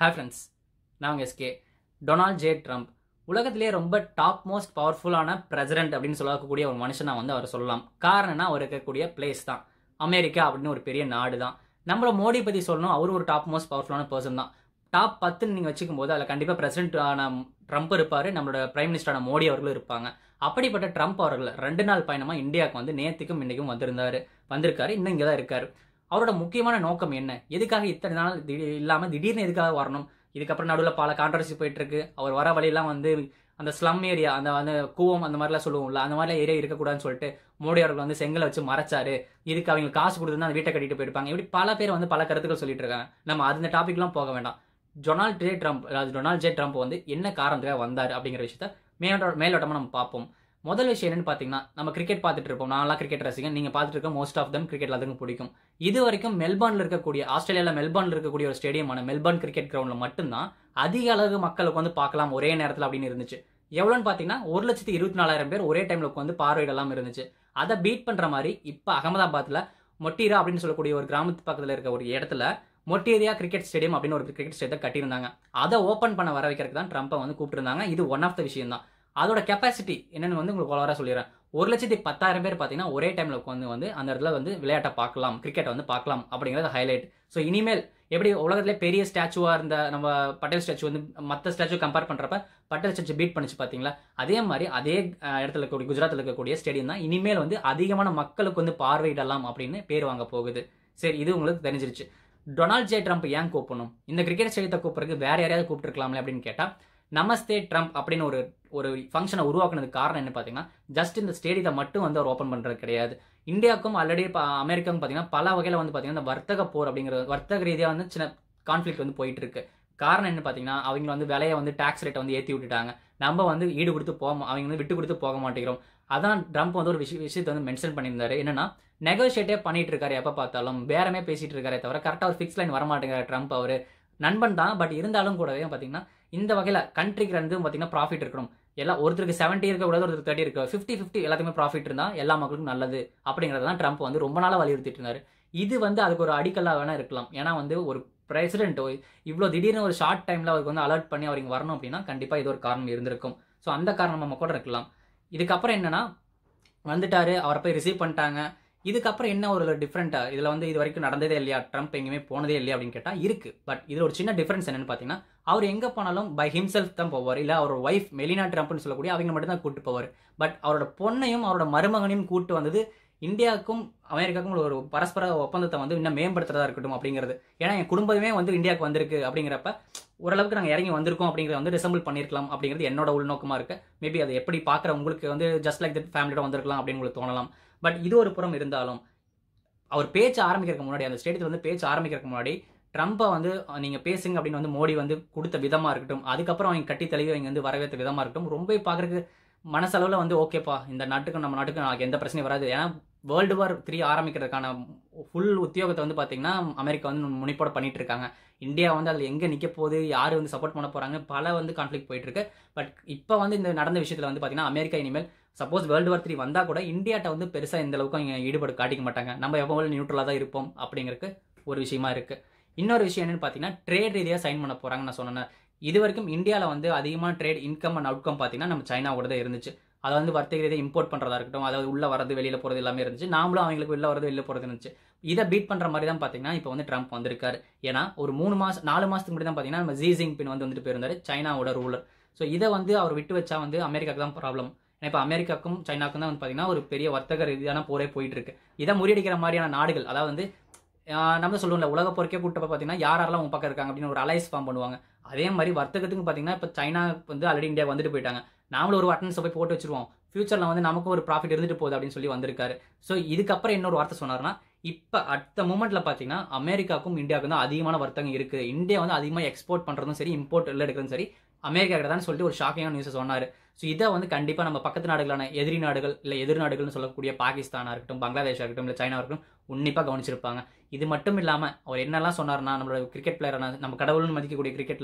hi friends நான் உங்கள் SK Donald J Trump உலகத்திலேயே ரொம்ப டாப் மோஸ்ட் பவர்ஃபுல்லான பிரசிடென்ட் அப்படின்னு சொல்லக்கூடிய ஒரு மனுஷனை வந்து அவர் சொல்லலாம் காரணம்னா அவர் இருக்கக்கூடிய பிளேஸ் தான் அமெரிக்கா அப்படின்னு ஒரு பெரிய நாடு தான் நம்மள மோடி பற்றி சொல்லணும் அவர் ஒரு டாப் மோஸ்ட் பவர்ஃபுல்லான பர்சன் தான் டாப் பத்துன்னு நீங்கள் வச்சுக்கும் போது அதில் கண்டிப்பாக பிரசிடென்ட் ஆன ட்ரம்ப் இருப்பார் நம்மளோட பிரைம் மினிஸ்டரான மோடி அவர்களும் இருப்பாங்க அப்படிப்பட்ட ட்ரம்ப் அவர்கள் ரெண்டு நாள் பயணமாக இந்தியாவுக்கு வந்து நேற்றுக்கும் இன்றைக்கும் வந்திருந்தாரு வந்திருக்காரு இன்னும் இங்கே தான் இருக்காரு அவரோட முக்கியமான நோக்கம் என்ன எதுக்காக இத்தனை நாள் திடீர் இல்லாமல் திடீர்னு எதுக்காக வரணும் இதுக்கப்புறம் நடுவில் பல கான்ட்ரவர்சி போயிட்டு இருக்கு அவர் வர வழியெல்லாம் வந்து அந்த ஸ்லம் ஏரியா அந்த அந்த கூவம் அந்த மாதிரிலாம் சொல்லுவோம்ல அந்த மாதிரிலாம் ஏரியா இருக்கக்கூடாதுன்னு சொல்லிட்டு மோடி அவர்கள் வந்து செங்கலை வச்சு மறைச்சாரு இதுக்கு அவங்க காசு கொடுத்து அந்த வீட்டை கட்டிட்டு போயிருப்பாங்க இப்படி பல பேர் வந்து பல கருத்துக்கள் சொல்லிட்டு இருக்காங்க நம்ம அந்த டாபிக்லாம் போக வேண்டாம் டொனால்ட் ஜே ட்ரம்ப் அதாவது டொனால்ட் ஜே ட்ரம்ப் வந்து என்ன காரணத்துக்காக வந்தார் அப்படிங்கிற விஷயத்த மேலோட்ட மேலோட்டமாக நம்ம பார்ப்போம் முதல் விஷயம் என்னன்னு பார்த்தீங்கன்னா நம்ம கிரிக்கெட் பார்த்துட்டு இருப்போம் நான்லாம் கிரிக்கெட் ரசிகன் நீங்கள் பார்த்துட்டு இருக்க மோஸ்ட் ஆஃப் தம் கிரிக்கெட் எல்லாத்துக்கும் பிடிக்கும் இது வரைக்கும் மெல்பர்னில் இருக்கக்கூடிய ஆஸ்திரேலியாவில் மெல்பர்னில் இருக்கக்கூடிய ஒரு ஸ்டேடியமான மெல்பர்ன் கிரிக்கெட் கிரவுண்டில் மட்டும்தான் அதிக அளவு மக்களுக்கு வந்து பார்க்கலாம் ஒரே நேரத்தில் அப்படின்னு இருந்துச்சு எவ்வளோன்னு பார்த்தீங்கன்னா ஒரு லட்சத்தி இருபத்தி நாலாயிரம் பேர் ஒரே டைமில் உட்காந்து பார்வையிடலாம் இருந்துச்சு அதை பீட் பண்ணுற மாதிரி இப்போ அகமதாபாத்தில் மொட்டீரா அப்படின்னு சொல்லக்கூடிய ஒரு கிராமத்து பக்கத்தில் இருக்க ஒரு இடத்துல மொட்டேரியா கிரிக்கெட் ஸ்டேடியம் அப்படின்னு ஒரு கிரிக்கெட் ஸ்டேடியத்தை கட்டியிருந்தாங்க அதை ஓப்பன் பண்ண வர வைக்கிறதுக்கு தான் ட்ரம்ப்பை வந்து கூப்பிட்டுருந்தாங்க இது ஒன் ஆஃப் த விஷயம் தான் அதோட கெப்பாசிட்டி என்னன்னு வந்து உங்களுக்கு வர சொல்லிடுறேன் ஒரு லட்சத்தி பத்தாயிரம் பேர் பார்த்தீங்கன்னா ஒரே டைமில் உட்காந்து வந்து அந்த இடத்துல வந்து விளையாட்டை பார்க்கலாம் கிரிக்கெட்டை வந்து பார்க்கலாம் அப்படிங்கிறது ஹைலைட் ஸோ இனிமேல் எப்படி உலகத்திலே பெரிய ஸ்டாச்சுவாக இருந்த நம்ம பட்டேல் ஸ்டாச்சு வந்து மற்ற ஸ்டாச்சு கம்பேர் பண்ணுறப்ப பட்டேல் ஸ்டாச்சு பீட் பண்ணிச்சு பார்த்தீங்களா அதே மாதிரி அதே இடத்துல இருக்கக்கூடிய குஜராத்தில் இருக்கக்கூடிய ஸ்டேடியம் தான் இனிமேல் வந்து அதிகமான மக்களுக்கு வந்து பார்வையிடலாம் அப்படின்னு பேர் வாங்க போகுது சரி இது உங்களுக்கு தெரிஞ்சிருச்சு டொனால்ட் ஜே ட்ரம்ப் ஏன் கூப்பிடணும் இந்த கிரிக்கெட் ஸ்டேடியத்தை கூப்பிட்றதுக்கு வேற யாரையாவது கூப்பிட்டுருக்கலாம்ல அப்படின்னு கேட்டால் நமஸ்தே ட்ரம்ப் அப்படின்னு ஒரு ஒரு ஃபங்க்ஷனை உருவாக்குனதுக்கு காரணம் என்ன பார்த்தீங்கன்னா ஜஸ்ட் இந்த ஸ்டேடியத்தை மட்டும் வந்து அவர் ஓப்பன் பண்ணுறது கிடையாது இந்தியாவுக்கும் ஆல்ரெடி இப்போ அமெரிக்காவும் பார்த்தீங்கன்னா பல வகையில் வந்து பார்த்தீங்கன்னா இந்த வர்த்தக போர் அப்படிங்கிறது வர்த்தக ரீதியாக வந்து சின்ன கான்ஃப்ளிக் வந்து போயிட்டு இருக்கு காரணம் என்ன பார்த்தீங்கன்னா அவங்க வந்து விலையை வந்து டாக்ஸ் ரேட்டை வந்து ஏற்றி விட்டுட்டாங்க நம்ம வந்து ஈடு கொடுத்து போக அவங்க வந்து விட்டு கொடுத்து போக மாட்டேங்கிறோம் அதான் ட்ரம்ப் வந்து ஒரு விஷய விஷயத்தை வந்து மென்ஷன் பண்ணியிருந்தாரு என்னன்னா நெகோஷியேட்டே பண்ணிட்டு இருக்காரு எப்போ பார்த்தாலும் பேரமே பேசிட்டு இருக்காரே தவிர கரெக்டாக ஒரு ஃபிக்ஸ் லைன் வரமாட்டேங்கிற ட்ரம்ப் அவர் நண்பன் தான் பட் இருந்தாலும் கூடவே பார்த்தீங்கன்னா இந்த வகையில் கண்ட்ரிக்கு வந்து பார்த்தீங்கன்னா ப்ராஃபிட் இருக்கணும் எல்லாம் ஒருத்தருக்கு செவன்ட்டி இருக்கக்கூடாது ஒருத்தருக்கு தேர்ட்டி இருக்கு ஃபிஃப்டி ஃபிஃப்டி எல்லாத்துக்குமே ப்ராஃபிட் இருந்தால் எல்லா மக்களுக்கும் நல்லது அப்படிங்கிறது தான் ட்ரம்ப் வந்து ரொம்ப நாளாக வலியுறுத்திட்டு இருந்தார் இது வந்து அதுக்கு ஒரு அடிக்கல்லாக வேணா இருக்கலாம் ஏன்னா வந்து ஒரு பிரசிடென்ட் இவ்வளோ திடீர்னு ஒரு ஷார்ட் டைமில் அவருக்கு வந்து அலர்ட் பண்ணி அவருக்கு வரணும் அப்படின்னா கண்டிப்பாக இது ஒரு காரணம் இருந்திருக்கும் ஸோ அந்த காரணம் நம்ம கூட இருக்கலாம் இதுக்கப்புறம் என்னன்னா வந்துட்டாரு அவரை போய் ரிசீவ் பண்ணிட்டாங்க இதுக்கப்புறம் என்ன ஒரு டிஃப்ரெண்ட்டாக இதில் வந்து இது வரைக்கும் நடந்ததே இல்லையா ட்ரம்ப் எங்கேயுமே போனதே இல்லையா அப்படின்னு கேட்டால் இருக்குது பட் இதில் ஒரு சின்ன டிஃப்ரென்ஸ் என்னன்னு பார்த்தீங்கன்னா அவர் எங்கே போனாலும் பை ஹிம்செல்ஃப் தான் போவார் இல்லை அவரோட ஒய்ஃப் மெலினா ட்ரம்ப்னு சொல்லக்கூடிய அவங்க மட்டும் தான் கூட்டு போவார் பட் அவரோட பொண்ணையும் அவரோட மருமகனையும் கூட்டு வந்தது இந்தியாவுக்கும் அமெரிக்காவுக்கும் ஒரு பரஸ்பர ஒப்பந்தத்தை வந்து இன்னும் மேம்படுத்துறதா இருக்கட்டும் அப்படிங்கிறது ஏன்னா என் குடும்பமே வந்து இந்தியாவுக்கு வந்திருக்கு அப்படிங்கிறப்ப ஓரளவுக்கு நாங்கள் இறங்கி வந்திருக்கோம் அப்படிங்கிறத வந்து ரிசம்பிள் பண்ணியிருக்கலாம் அப்படிங்கிறது என்னோட உள்நோக்கமாக இருக்கு மேபி அதை எப்படி பார்க்குற உங்களுக்கு வந்து ஜஸ்ட் லைக் தட் ஃபேமிலியோட வந்திருக்கலாம் அப்படின்னு உங்களுக்கு தோணலாம் பட் இது ஒரு புறம் இருந்தாலும் அவர் பேச்சு ஆரம்பிக்கிறதுக்கு முன்னாடி அந்த ஸ்டேடியத்தில் வந்து பேச்சு ஆரம்பிக்கிறதுக்கு முன்னாடி ட்ரம்ப்பை வந்து நீங்கள் பேசுங்க அப்படின்னு வந்து மோடி வந்து கொடுத்த விதமாக இருக்கட்டும் அதுக்கப்புறம் அவங்க கட்டி தழுவி அவங்க வந்து வரவேற்ற விதமாக இருக்கட்டும் ரொம்ப பார்க்குறதுக்கு மனசளவில் வந்து ஓகேப்பா இந்த நாட்டுக்கும் நம்ம நாட்டுக்கும் நாளைக்கு எந்த பிரச்சனையும் வராது ஏன்னா வேர்ல்டு வார் த்ரீ ஆரம்பிக்கிறதுக்கான ஃபுல் உத்தியோகத்தை வந்து பார்த்தீங்கன்னா அமெரிக்கா வந்து முனைப்போட பண்ணிட்டு இருக்காங்க இந்தியா வந்து அதில் எங்கே நிற்க போகுது யார் வந்து சப்போர்ட் பண்ண போகிறாங்க பல வந்து கான்ஃப்ளிக் போயிட்டு இருக்கு பட் இப்போ வந்து இந்த நடந்த விஷயத்தில் வந்து பார்த்தீங்கன்னா அமெரிக்கா இனிமேல் சப்போஸ் வேர்ல்டு வார் த்ரீ வந்தால் கூட இந்தியாட்ட வந்து பெருசாக இந்த அளவுக்கு அவங்க ஈடுபாடு காட்டிக்க மாட்டாங்க நம்ம எப்போ நியூட்ரலாக தான் இருப்போம் அப்படிங்கிறதுக்கு ஒரு விஷயமா இருக்கு இன்னொரு விஷயம் என்னன்னு பார்த்தீங்கன்னா ட்ரேட் ரீதியாக சைன் பண்ண போகிறாங்க நான் சொன்னேன் இது வரைக்கும் இந்தியாவில் வந்து அதிகமான ட்ரேட் இன்கம் அண்ட் அவுட்கம் பார்த்தீங்கன்னா நம்ம சைனாவோட தான் இருந்துச்சு அதை வந்து வர்த்தக ரீதியாக இம்போர்ட் பண்ணுறதா இருக்கட்டும் அதாவது உள்ள வரது வெளியில் போகிறது எல்லாமே இருந்துச்சு நாமளும் அவங்களுக்கு வெளில வரது வெளியில் போகிறது இருந்துச்சு இதை பீட் பண்ணுற மாதிரி தான் பார்த்தீங்கன்னா இப்போ வந்து ட்ரம்ப் வந்திருக்காரு ஏன்னா ஒரு மூணு மாதம் நாலு மாதத்துக்கு முன்னாடி தான் பார்த்தீங்கன்னா நம்ம ஜி ஜிங்பின் வந்து வந்துட்டு போயிருந்தாரு சைனாவோட ரூலர் ஸோ இதை வந்து அவர் விட்டு வச்சா வந்து அமெரிக்காவுக்கு தான் ப்ராப்ளம் ஏன்னா இப்போ அமெரிக்காவுக்கும் சைனாவுக்கும் தான் வந்து பார்த்தீங்கன்னா ஒரு பெரிய வர்த்தக ரீதியான போரே போயிட்டு இருக்கு இதை முறியடிக்கிற மாதிரியான நாடுகள் அதாவது வந்து நம்ம சொல்லுவோம்ல உலக பொறுக்கே கூட்டப்ப பார்த்தீங்கன்னா யார் யாரெல்லாம் உங்க பக்கம் இருக்காங்க அப்படின்னு ஒரு அலைஸ் ஃபார்ம் பண்ணுவாங்க அதே மாதிரி வர்த்தகத்துக்கு பார்த்தீங்கன்னா இப்போ சைனா வந்து ஆல்ரெடி இந்தியா வந்துட்டு போயிட்டாங்க நாமளும் ஒரு அட்டன்ஸை போய் போட்டு வச்சிருவோம் ஃபியூச்சரில் வந்து நமக்கும் ஒரு ப்ராஃபிட் இருந்துட்டு போகுது அப்படின்னு சொல்லி வந்திருக்காரு ஸோ இதுக்கப்புறம் இன்னொரு வார்த்தை சொன்னார்னா இப்போ அடுத்த மூமெண்ட்டில் பார்த்தீங்கன்னா அமெரிக்காவுக்கும் இந்தியாவுக்கும் தான் அதிகமான வர்த்தகம் இருக்குது இந்தியா வந்து அதிகமாக எக்ஸ்போர்ட் பண்ணுறதும் சரி இம்போர்ட் இல்லை எடுக்கிறதும் சரி அமெரிக்கா கிட்ட தான் சொல்லிட்டு ஒரு ஷாக்கிங்கான நியூஸை சொன்னார் ஸோ இதை வந்து கண்டிப்பாக நம்ம பக்கத்து நாடுகளான எதிரி நாடுகள் இல்லை எதிர் நாடுகள்னு சொல்லக்கூடிய பாகிஸ்தானாக இருக்கட்டும் பங்களாதேஷாக இருக்கட்டும் இல்லை சைனா இருக்கட்டும் உன்னிப்பாக கவனிச்சிருப்பாங்க இது மட்டும் இல்லாமல் அவர் என்னெல்லாம் சொன்னார்னா நம்மளோட கிரிக்கெட் பிளேயரான நம்ம கடவுள்னு மதிக்கக்கூடிய கிரிக்கெட்டில்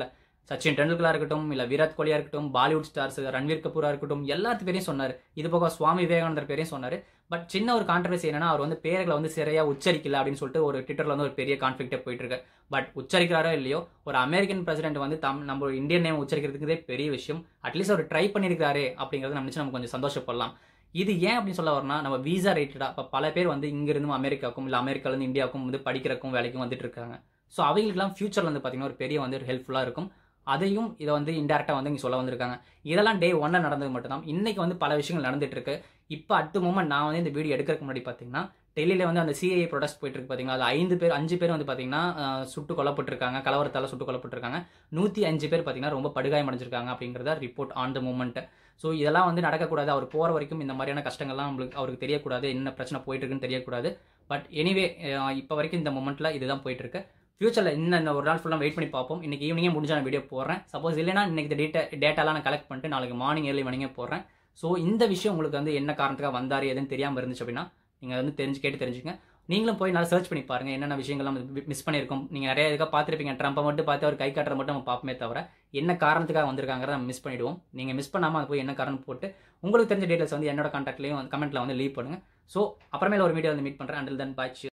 சச்சின் டெண்டுல்கரா இருக்கட்டும் இல்லை விராட் கோலியா இருக்கட்டும் பாலிவுட் ஸ்டார்ஸ் ரன்வீர் கபூரா இருக்கட்டும் எல்லாத்து பேரையும் சொன்னார் இது போக சுவாமி விவேகானந்தர் பேரையும் சொன்னார் பட் சின்ன ஒரு கான்ட்ரவர்சி என்னன்னா அவர் வந்து பேர்களை வந்து சரியா உச்சரிக்கல அப்படின்னு சொல்லிட்டு ஒரு ட்விட்டர்ல வந்து ஒரு பெரிய கான்ஃபிளிக்டே போயிட்டு இருக்கு பட் உச்சரிக்கிறாரோ இல்லையோ ஒரு அமெரிக்கன் பிரசிடென்ட் வந்து தம் நம்ம இந்தியன் நேம் உச்சரிக்கிறதுக்கு பெரிய விஷயம் அட்லீஸ்ட் அவர் ட்ரை பண்ணியிருக்காரு அப்படிங்கறத நினைச்சு நம்ம கொஞ்சம் சந்தோஷப்படலாம் இது ஏன் அப்படின்னு சொல்ல வரனா நம்ம வீசா ரைட்டடா இப்போ பல பேர் வந்து இங்கிருந்து அமெரிக்காவுக்கும் இல்லை அமெரிக்காலேருந்து இந்தியாவுக்கும் வந்து படிக்கிறக்கும் வேலைக்கும் வந்துட்டு இருக்காங்க ஸோ அவங்களுக்குலாம் ஃபியூச்சர்ல வந்து பார்த்தீங்கன்னா ஒரு பெரிய வந்து ஹெல்ப்ஃபுல்லாக இருக்கும் அதையும் இதை வந்து இன்டெரக்டாக வந்து இங்கே சொல்ல வந்திருக்காங்க இதெல்லாம் டே ஒன்ல நடந்தது மட்டும்தான் இன்னைக்கு வந்து பல விஷயங்கள் நடந்துட்டு இருக்கு இப்போ அட் மூமெண்ட் நான் வந்து இந்த வீடியோ எடுக்கிறதுக்கு முன்னாடி பார்த்தீங்கன்னா டெல்லியில் வந்து அந்த சிஐஏ ப்ரொடெஸ்ட் போயிட்டு இருக்கு பார்த்தீங்கன்னா அது ஐந்து பேர் அஞ்சு பேர் வந்து பார்த்தீங்கன்னா அஹ், சுட்டு கொல்லப்பட்டிருக்காங்க கலவரத்தால் சுட்டு கொல்லப்பட்டிருக்காங்க நூற்றி அஞ்சு பேர் பார்த்தீங்கன்னா ரொம்ப படுகாயம் அடைஞ்சிருக்காங்க அப்படிங்கிறத report on the moment so இதெல்லாம் வந்து நடக்கக்கூடாது அவர் போகிற வரைக்கும் இந்த மாதிரியான கஷ்டங்கள்லாம் நம்மளுக்கு அவருக்கு தெரியக்கூடாது என்ன பிரச்சனை போயிட்டு இருக்குன்னு தெரியக்கூடாது பட் எனிவே இப்போ வரைக்கும் இந்த மூமெண்ட்டில் இதுதான் போயிட்டு இருக்கு ஃபியூச்சரில் இன்னும் இந்த ஒரு நாள் ஃபுல்லாக வெயிட் பண்ணி பார்ப்போம் இன்னைக்கு ஈவினிங்கே முடிஞ்ச நான் வீடியோ போடுறேன் சப்போஸ் இல்லைனா இன்னைக்கு இந்த டேட்டா டேட்டாலாம் நான் கலெக்ட் பண்ணிட்டு நாளைக்கு மார்னிங் ஏர்லி மார்னிங்கே போடுறேன் ஸோ இந்த விஷயம் உங்களுக்கு வந்து என்ன காரணத்துக்காக வந்தார் எதுன்னு தெரியாமல் இருந்துச்சு அப்படின்னா நீங்கள் வந்து தெரிஞ்சு கேட்டு தெரிஞ்சுங்க நீங்களும் போய் நல்லா சர்ச் பண்ணி பாருங்க என்னென்ன விஷயங்கள்லாம் மிஸ் பண்ணியிருக்கோம் நீங்கள் நிறைய இதுக்காக பார்த்துருப்பீங்க ட்ரம்ப்பை மட்டும் பார்த்து அவர் கை காட்டுறத மட்டும் நம்ம பார்ப்போமே தவிர என்ன காரணத்துக்காக வந்திருக்காங்கிறத நம்ம மிஸ் பண்ணிடுவோம் நீங்கள் மிஸ் பண்ணாமல் அது போய் என்ன காரணம் போட்டு உங்களுக்கு தெரிஞ்ச டீட்டெயில்ஸ் வந்து என்னோட கான்டாக்ட்லையும் கமெண்ட்டில் வந்து லீவ் பண்ணுங்க ஸோ அப்புறமேல ஒரு வீடியோ வந்து மீட் பண்ணுறேன் அண்டில் தன் பாய்